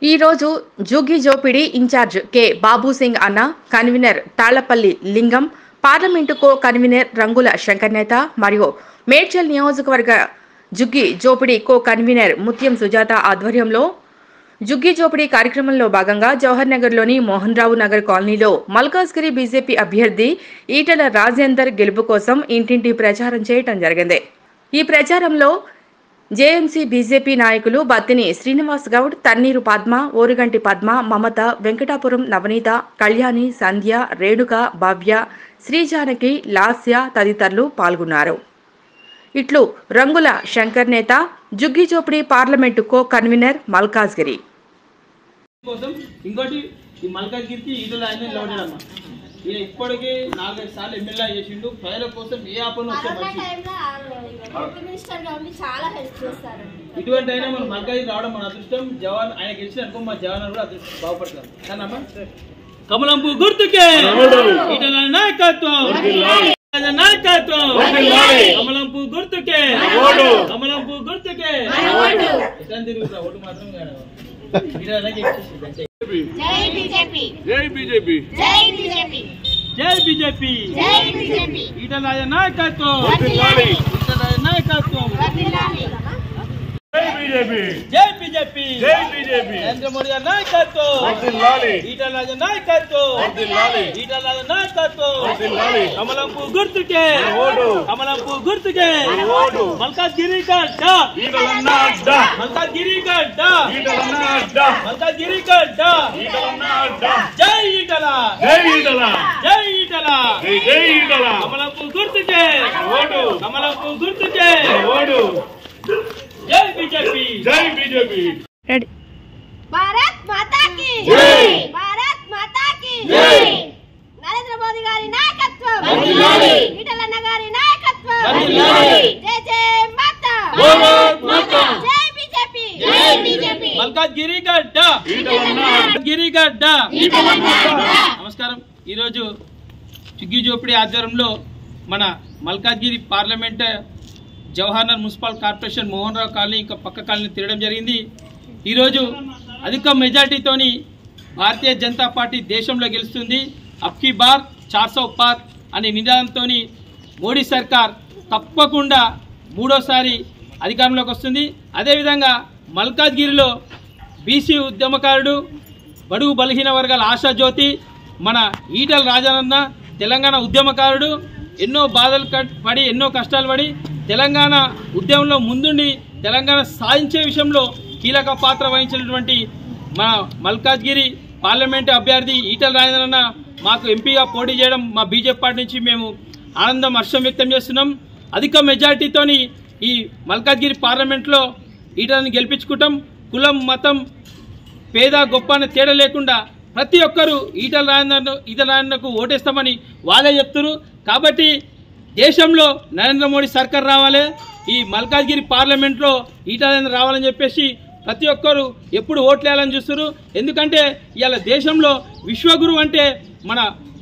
ఈ రోజు Jhuggi Jhopdi in-charge K Babu Singh అన్న కన్వీనర్ తాళ్లపల్లి లింగం పార్లమెంటు కో కన్వీనర్ రంగుల శంకర్ నేత మరియు మేడ్చల్ నియోజకవర్గ జుగ్గి జోపిడి కో కన్వీనర్ ముత్యం సుజాత ఆధ్వర్యంలో జుగ్గి జోపిడి కార్యక్రమంలో భాగంగా జవహర్ నగర్లోని మోహన్ రావు నగర్ కాలనీలో మల్కాజ్గిరి బీజేపీ అభ్యర్థి ఈటల రాజేందర్ గెలుపు కోసం ఇంటింటి ప్రచారం చేయటం జరిగింది ఈ ప్రచారంలో జేఎంసీ బీజేపీ నాయకులు బత్తిని శ్రీనివాస్ గౌడ్ తన్నీరు పద్మ ఓరుగంటి పద్మ మమత వెంకటాపురం నవనీత కళ్యాణి సంధ్య రేణుక భవ్య శ్రీజానకి లాస్య తదితరులు పాల్గొన్నారు ఇట్లు రంగుల శంకర్ నేత Jhuggi Jhopdi parliament co convener Malkajgiri కోసం ఇంకోటి ఈ మల్కాజ్గిరికి ఈటల ఆయన నిలబడ్డాడమ్మ ఈయన ఇప్పటికీ నాలుగైదు సార్లు ఎమ్మెల్యే చేసిండు ప్రజల కోసం ఏ ఆపణ వస్తే కరోనా మంచి టైంలో హెల్త్ మినిస్టర్ గా ఉండి చాలా హెల్ప్ చేస్తారు ఇటువంటి అయినా మన మల్కాజ్గిరి రావడం మన అదృష్టం జవాన్ ఆయన గెలిచిన అనుకో మా జవాన్ కూడా అదృష్టం బాగుపడతారు కానమ్మా కమలంపు గుర్తుకే ఈటల నాయకత్వం ఈటల నాయకత్వం కమలంపు గుర్తుకే కమలంపు గుర్తుకే ఎట్లా తిరుగుతా ఓటు మాత్రం కాదు ఈటల చెప్పేసి అంతే. జై బీజేపీ జై బీజేపీ జై బీజేపీ జై బీజేపీ జై బీజేపీ ఈటల నాయకత్వం వర్ధిల్లాలి. ఈటల నాయకత్వం వర్ధిల్లాలి. జై బీజేపీ జై బీజేపీ జై బీజేపీ నరేంద్ర మోడీ గారి నాయకత్వం వర్ధిల్లాలి ఈటల రాజు నాయకత్వం వర్ధిల్లాలి ఈటల రాజు నాయకత్వం వర్ధిల్లాలి కమలంపు గుర్తుకే ఓటు కమలంపు గుర్తుకే ఓటు మల్కాజ్గిరి గడ్డ ఈటలన్న అడ్డ మల్కాజ్గిరి గడ్డ ఈటలన్న అడ్డ మల్కాజ్గిరి గడ్డ ఈటలన్న అడ్డ జై ఈటల జై ఈటల జై ఈటల జై జై ఈటల కమలంపు గుర్తుకే ఓటు కమలంపు గుర్తుకే ఓటు జై బీజేపీ జై బీజేపీ భారత్ మాతా కి జై. భారత్ మాతా కి జై. నరేంద్ర మోదీ గారి నాయకత్వం వర్ధిల్లాలి. ఈటలన్న గారి నాయకత్వం వర్ధిల్లాలి. జై జై మాతా భారత్ మాతా. జై బీజేపీ జై బీజేపీ మల్కాజ్గిరి గడ్డ ఈటలన్న మల్కాజ్గిరి గడ్డ ఈటలన్న అడ్డ. నమస్కారం ఈరోజు చుగ్గి జోపిడి ఆధ్వర్యంలో మన Malkajgiri parliament Jawaharlal municipal corporation Mohan Rao colony ఇంకా పక్క కాలనీ తిరగడం జరిగింది ఈరోజు అధిక మెజార్టీతోని భారతీయ జనతా పార్టీ దేశంలో గెలుస్తుంది అప్కి బార్ చార్ సౌ పార్ అనే నినాదంతో మోడీ సర్కార్ తప్పకుండా మూడోసారి అధికారంలోకి వస్తుంది అదేవిధంగా మల్కాజ్గిరిలో బీసీ ఉద్యమకారుడు బడుగు బలహీన వర్గాల ఆశాజ్యోతి మన ఈటల రాజానన్న తెలంగాణ ఉద్యమకారుడు ఎన్నో బాధలు కట్- పడి ఎన్నో కష్టాలు పడి తెలంగాణ ఉద్యమంలో ముందుండి తెలంగాణ సాధించే విషయంలో కీలక పాత్ర వహించినటువంటి మన మల్కాజ్గిరి పార్లమెంటు అభ్యర్థి ఈటల రాజేంద్రన్న మాకు ఎంపీగా పోటీ చేయడం మా బీజేపీ పార్టీ నుంచి మేము ఆనందం హర్షం వ్యక్తం చేస్తున్నాం అధిక మెజార్టీతోని ఈ మల్కాజ్గిరి పార్లమెంట్లో ఈటలను గెలిపించుకుంటాం కులం మతం పేద గొప్ప అనే తేడా లేకుండా ప్రతి ఒక్కరూ ఈటల రాజేంద్ర ఈటల రాజేంద్రకు ఓటేస్తామని వాళ్ళే చెప్తున్నారు కాబట్టి దేశంలో నరేంద్ర మోడీ సర్కార్ రావాలి ఈ మల్కాజ్గిరి పార్లమెంట్లో ఈటల రాజేంద్ర రావాలని చెప్పేసి ప్రతి ఒక్కరూ ఎప్పుడు ఓట్లేయాలని చూస్తారు ఎందుకంటే ఇవాళ దేశంలో విశ్వగురు అంటే మన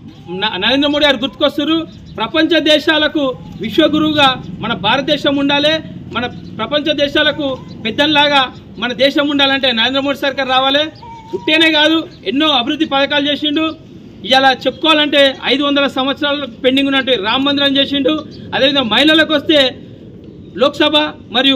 న- నరేంద్ర మోడీ గారు గుర్తుకొస్తారు ప్రపంచ దేశాలకు విశ్వగురువుగా మన భారతదేశం ఉండాలి మన ప్రపంచ దేశాలకు పెద్దల్లాగా మన దేశం ఉండాలంటే నరేంద్ర మోడీ సర్కార్ రావాలి పుట్టేనే కాదు ఎన్నో అభివృద్ధి పథకాలు చేసిండు ఇలా చెప్పుకోవాలంటే ఐదు వందల సంవత్సరాలు పెండింగ్ ఉన్నట్టు రామ మందిరం చేసిండు అదేవిధంగా మహిళలకు వస్తే లోక్సభ మరియు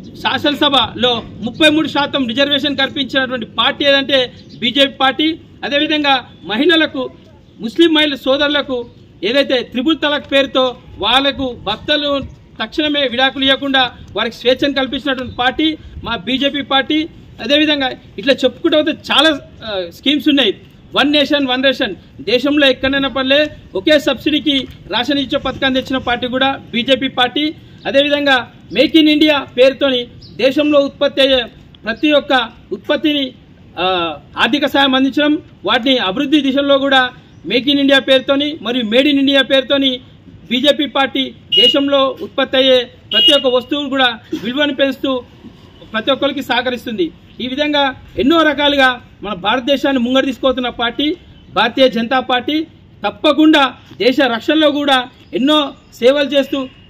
శాసనసభలో ముప్పై మూడు శాతం రిజర్వేషన్ కల్పించినటువంటి పార్టీ ఏదంటే బీజేపీ పార్టీ అదేవిధంగా మహిళలకు ముస్లిం మహిళ సోదరులకు ఏదైతే త్రిపుల్ తలాక్ పేరుతో వాళ్లకు భర్తలు తక్షణమే విడాకులు ఇవ్వకుండా వారికి స్వేచ్ఛను కల్పించినటువంటి పార్టీ మా బీజేపీ పార్టీ అదేవిధంగా ఇట్లా చెప్పుకుంటూ పోతే చాలా ఆ, స్కీమ్స్ ఉన్నాయి వన్ నేషన్ వన్ రేషన్ దేశంలో ఎక్కడైనా పర్లే ఒకే సబ్సిడీకి రేషన్ ఇచ్చే పథకాన్ని తెచ్చిన పార్టీ కూడా బీజేపీ పార్టీ అదేవిధంగా మేక్ ఇన్ ఇండియా పేరుతోని దేశంలో ఉత్పత్తి అయ్యే ప్రతి ఒక్క ఉత్పత్తిని ఆ, ఆర్థిక సాయం అందించడం వాటిని అభివృద్ధి దిశలో కూడా మేక్ ఇన్ ఇండియా పేరుతోని మరియు మేడ్ ఇన్ ఇండియా పేరుతోని బీజేపీ పార్టీ దేశంలో ఉత్పత్తి అయ్యే ప్రతి ఒక్క వస్తువును కూడా విలువను పెంచుతూ ప్రతి ఒక్కరికి సహకరిస్తుంది ఈ విధంగా ఎన్నో రకాలుగా మన భారతదేశాన్ని ముంగడు తీసుకుపోతున్న పార్టీ భారతీయ జనతా పార్టీ తప్పకుండా దేశ రక్షణలో కూడా ఎన్నో సేవలు చేస్తూ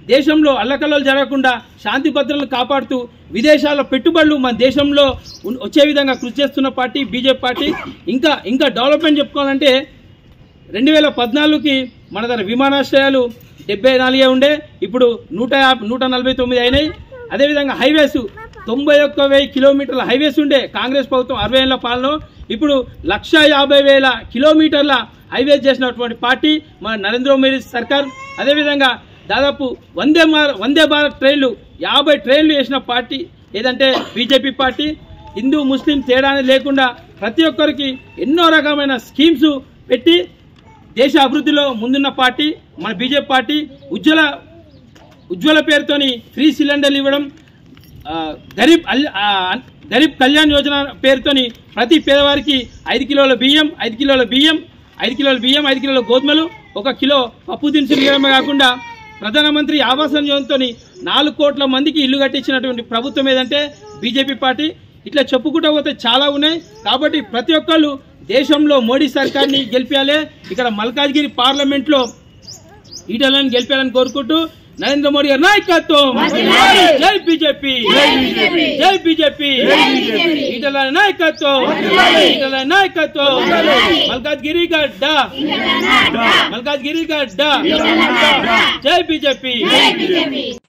దేశంలో అల్లకల్లలు జరగకుండా శాంతి భద్రతలు కాపాడుతూ విదేశాల పెట్టుబడులు మన దేశంలో ఉన్- వచ్చే విధంగా కృషి చేస్తున్న పార్టీ బీజేపీ పార్టీ ఇంకా ఇంకా డెవలప్మెంట్ చెప్పుకోవాలంటే రెండు వేల పద్నాలుగుకి మన దగ్గర విమానాశ్రయాలు డెబ్బై నాలుగే ఉండే ఇప్పుడు నూట యాభై నూట నలభై తొమ్మిది అయినాయి అదేవిధంగా హైవేస్ తొంభై ఒక్క వెయ్యి కిలోమీటర్ల హైవేస్ ఉండే కాంగ్రెస్ ప్రభుత్వం అరవై ఏళ్ళ పాలన ఇప్పుడు లక్ష యాభై వేల కిలోమీటర్ల హైవేస్ చేసినటువంటి పార్టీ మన నరేంద్ర మోడీ సర్కార్ అదేవిధంగా దాదాపు వందే మార్ వందే భారత్ ట్రైన్లు యాభై ట్రైన్లు వేసిన పార్టీ ఏదంటే బీజేపీ పార్టీ హిందూ ముస్లిం తేడా అనేది లేకుండా ప్రతి ఒక్కరికి ఎన్నో రకమైన స్కీమ్స్ పెట్టి దేశ అభివృద్ధిలో ముందున్న పార్టీ మన బీజేపీ పార్టీ ఉజ్వల ఉజ్వల పేరుతోని ఫ్రీ సిలిండర్లు ఇవ్వడం ఆ, గరీబ్ అల్- ఆ, గరీబ్ కళ్యాణ్ యోజన పేరుతోని ప్రతి పేదవారికి ఐదు కిలోల బియ్యం ఐదు కిలోల బియ్యం ఐదు కిలోల బియ్యం ఐదు కిలోల గోధుమలు ఒక కిలో పప్పు దినుసులు ఇవ్వడమే కాకుండా ప్రధానమంత్రి ఆవాస్ యోజనతో నాలుగు కోట్ల మందికి ఇల్లు కట్టించినటువంటి ప్రభుత్వం ఏదంటే బీజేపీ పార్టీ ఇట్లా చెప్పుకుంటూ పోతే చాలా ఉన్నాయి కాబట్టి ప్రతి ఒక్కళ్ళు దేశంలో మోడీ సర్కార్ని గెలిపించాలి ఇక్కడ మల్కాజ్గిరి పార్లమెంట్లో ఈటలను గెలిపాలని కోరుకుంటూ నరేంద్ర మోడీ గారి నాయకత్వం జై బీజేపీ జై బీజేపీ ఈటల నాయకత్వం ఈటల నాయకత్వం మల్కాజ్గిరి గడ్డ మల్కాజ్గిరి గడ్డ జై బీజేపీ